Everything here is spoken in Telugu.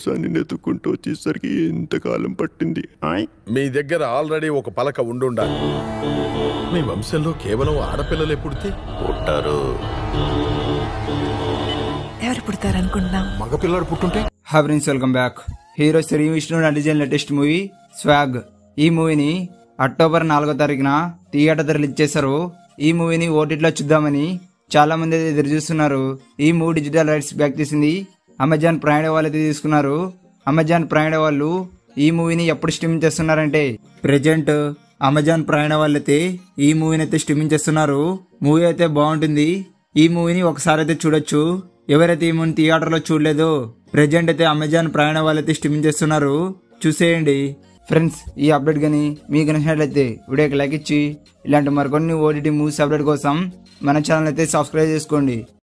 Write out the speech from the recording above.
అవకాశాన్ని నెతుక్కుంటూ వచ్చేసరికి ఎంతకాలం పట్టింది ఆయ్ మీ దగ్గర ఆల్రెడీ ఒక పలక ఉండుండాలి మీ వంశంలో కేవలం ఆడపిల్లలే పుడితే పుట్టారు ఎవరు పుడతారనుకుంటున్నాం మగపిల్లాడు పుట్టుంటే hi friends welcome back hero Shri Vishnu నటించిన లేటెస్ట్ మూవీ స్వాగ్ ఈ మూవీని అక్టోబర్ నాలుగో తారీఖున థియేటర్ రిలీజ్ చేశారు ఈ మూవీని ఓటీటీలో చూద్దామని చాలా మంది అయితే ఎదురు చూస్తున్నారు ఈ మూవీ డిజిటల్ రైట్స్ బ్యాక్ తీసింది అమెజాన్ ప్రైమ్ వాళ్ళు అయితే తీసుకున్నారు అమెజాన్ ప్రైమ్ వాళ్ళు ఈ మూవీని ఎప్పుడు స్ట్రీమింగ్ చేస్తున్నారంటే ప్రెజెంట్ అమెజాన్ ప్రైమ్ వాళ్ళు అయితే ఈ మూవీని అయితే స్ట్రీమింగ్ చేస్తున్నారు మూవీ అయితే బాగుంటుంది ఈ మూవీని ఒకసారి అయితే చూడొచ్చు ఎవరైతే ఈ మూవీని థియేటర్లో చూడలేదో ప్రెజెంట్ అయితే అమెజాన్ ప్రయాణ వాళ్ళైతే స్ట్రీమింగ్ చేస్తున్నారు చూసేయండి ఫ్రెండ్స్ ఈ అప్డేట్ కానీ మీకు నచ్చినట్లయితే వీడియోకి లైక్ ఇచ్చి ఇలాంటి మరికొన్ని ఓటీటీ మూవీస్ అప్డేట్ కోసం మన ఛానల్ అయితే సబ్స్క్రైబ్ చేసుకోండి